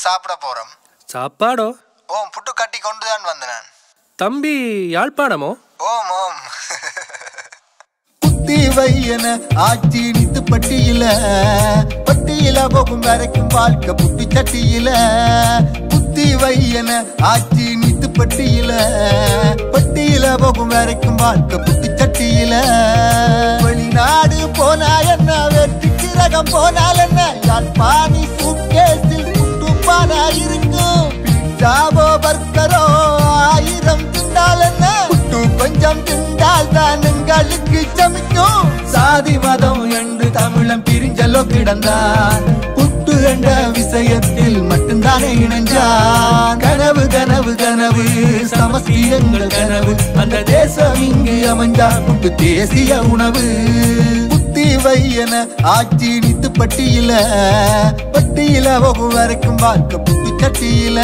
சாப்பிட போறோம் சாப்பாடோ ஓம் புட்டு கட்டி கொண்டு தான் வந்தேன் தம்பி யாழ்ப்பாணமோ ஓம் ஓம் புத்தி வையன ஆட்சி நித்து பட்டியில பட்டியில போகும் வரைக்கும் வாழ்க்கை புட்டி சட்டியில புத்தி வையன ஆட்சி நித்து பட்டியில பட்டியில போகும் வரைக்கும் வாழ்க்கை புட்டி சட்டியில வெளிநாடு போனா என்ன வெற்றி கிரகம் போனால் என்ன யாழ்ப்பாணி சூட்கேஸில் குட்டுப்பானா இருக்கும் பிச்சாவோ பர்கரோ ஆயிரம் திண்டால் என்ன புட்டு கொஞ்சம் திண்டால் தான் எங்களுக்கு சமைக்கும் சாதி மதம் என்று தமிழன் பிரிஞ்சலோ கிடந்தான் புட்டு என்ற விஷயத்தில் மட்டும்தானே இணைஞ்சான் கனவு கனவு கனவு சமஸ்தி எங்கள் கனவு அந்த தேசம் இங்கு அமைஞ்சா புட்டு தேசிய உணவு புத்தி வையன ஆட்சி நித்து பட்டியில பட்டியில போகும் வரைக்கும் வாழ்க்கை புட்டு சட்டியில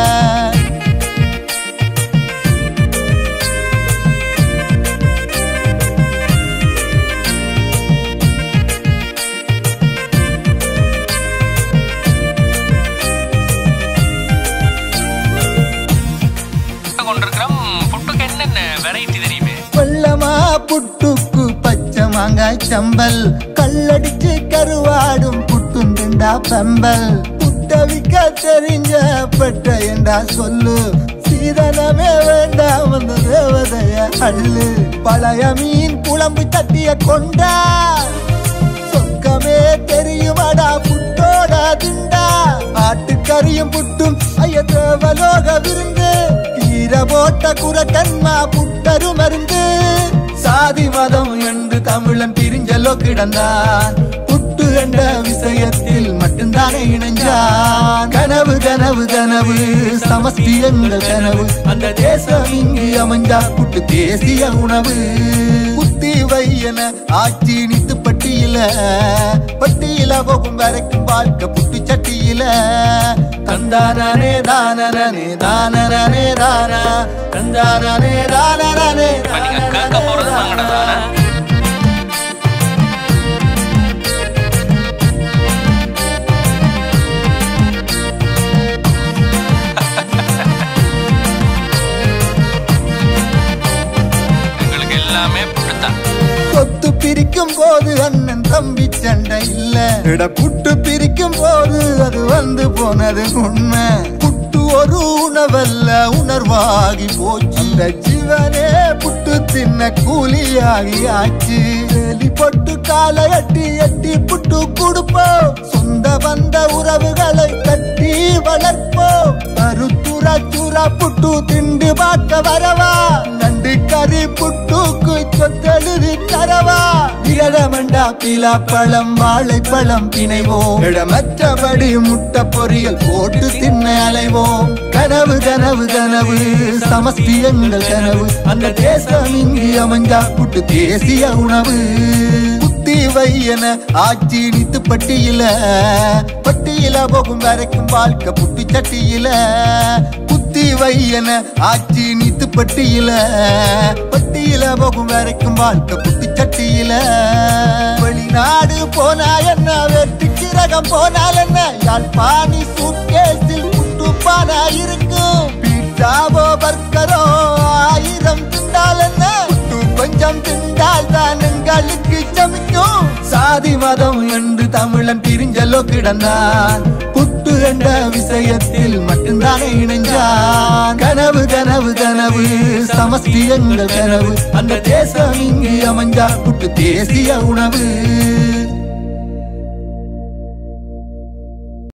கொண்டிருக்கிறோம் புட்டுக்கு என்னென்ன வெரைட்டி தெரியுமே வெள்ளமா புட்டுக்கு பச்சை மாங்காய் சம்பல் கல்லடிச்சு கருவாடும் புட்டும் திண்டா பம்பல் புட்டவிக்க தெரிஞ்ச பட்ட என்றா சொல்லு சீதனமே வேண்டாம் அந்த தேவதைய அள்ளு பழைய மீன் குழம்பு தட்டிய கொண்டா சொர்க்கமே தெரியுமாடா புட்டோட திண்டா ஆட்டுக்கறியும் புட்டும் ஐய தேவலோக விருந்து கீர போட்ட குரக்கன்மா புட்டரு மருந்து சாதி மதம் என்று தமிழன் பிரிஞ்சலோ கிடந்தான் புட்டு என்ற விஷயத்தில் மட்டும்தானே இணைஞ்சான் கனவு கனவு கனவு சமஸ்தி எங்கள் கனவு அந்த தேசம் இங்கு அமைஞ்சா புட்டு தேசிய உணவு புத்தி வையன ஆட்சி நித்து பட்டியில பட்டியில போகும் வரைக்கும் வாழ்க்கை புட்டு சட்டியில தந்தானே தானனே தானனே தானா தந்தானே தானனே இப்ப நீங்க கேட்க போறது நாங்கடா தானே? எங்களுக்கு எல்லாமே புட்டுத்தான் சொத்து பிரிக்கும் போது அண்ணன் தம்பி சண்டை இல்ல இட புட்டு பிரிக்கும் போது அது வந்து போனது உண்மை புட்டு ஒரு உணவல்ல உணர்வாகி போச்சு இந்த ஜீவனே புட்டு தின்ன கூலியாகி ஆச்சு வேலி பொட்டு காலை எட்டி எட்டி புட்டு கொடுப்போம் சொந்த வந்த உறவுகளை கட்டி வளர்ப்போம் கருத்துரா சுரா புட்டு திண்டு பார்க்க வரவா நண்டு கறி புட்டுக்கு சொத்தெழுதி தரவா இரடமண்டா பிலா பழம் வாழைப்பழம் பிணைவோம் இடமற்றபடி முட்டை பொரியல் போட்டு தின்ன அலைவோம் கனவு கனவு கனவு சமஸ்தி எங்கள் கனவு அந்த தேசம் இங்கு அமைஞ்சா புட்டு தேசிய உணவு புத்தி வையன ஆட்சி நித்து பட்டியில பட்டியில போகும் வரைக்கும் வாழ்க்கை புட்டு சட்டியில புத்தி வையன ஆட்சி நித்து பட்டியில பட்டியில போகும் வரைக்கும் வாழ்க்கை புட்டு சட்டியில வெளிநாடு போனா என்ன வெற்றி கிரகம் போனால் என்ன யாழ்ப்பாணி சூட்கேஸில் புட்டுப்பானா இருக்கும் பீட்சாவோ பர்கரோ ஆயிரம் திண்டால் என்ன புட்டு கொஞ்சம் திண்டால் தான் எங்களுக்கு சமைக்கும் சாதி மதம் என்று தமிழன் பிரிஞ்சலோ கிடந்தான் புட்டு என்ற விஷயத்தில் மட்டும்தானே இணைஞ்சான் கனவு கனவு கனவு சமஸ்தி எங்கள் கனவு அந்த தேசம் இங்கு அமைஞ்சா புட்டு தேசிய உணவு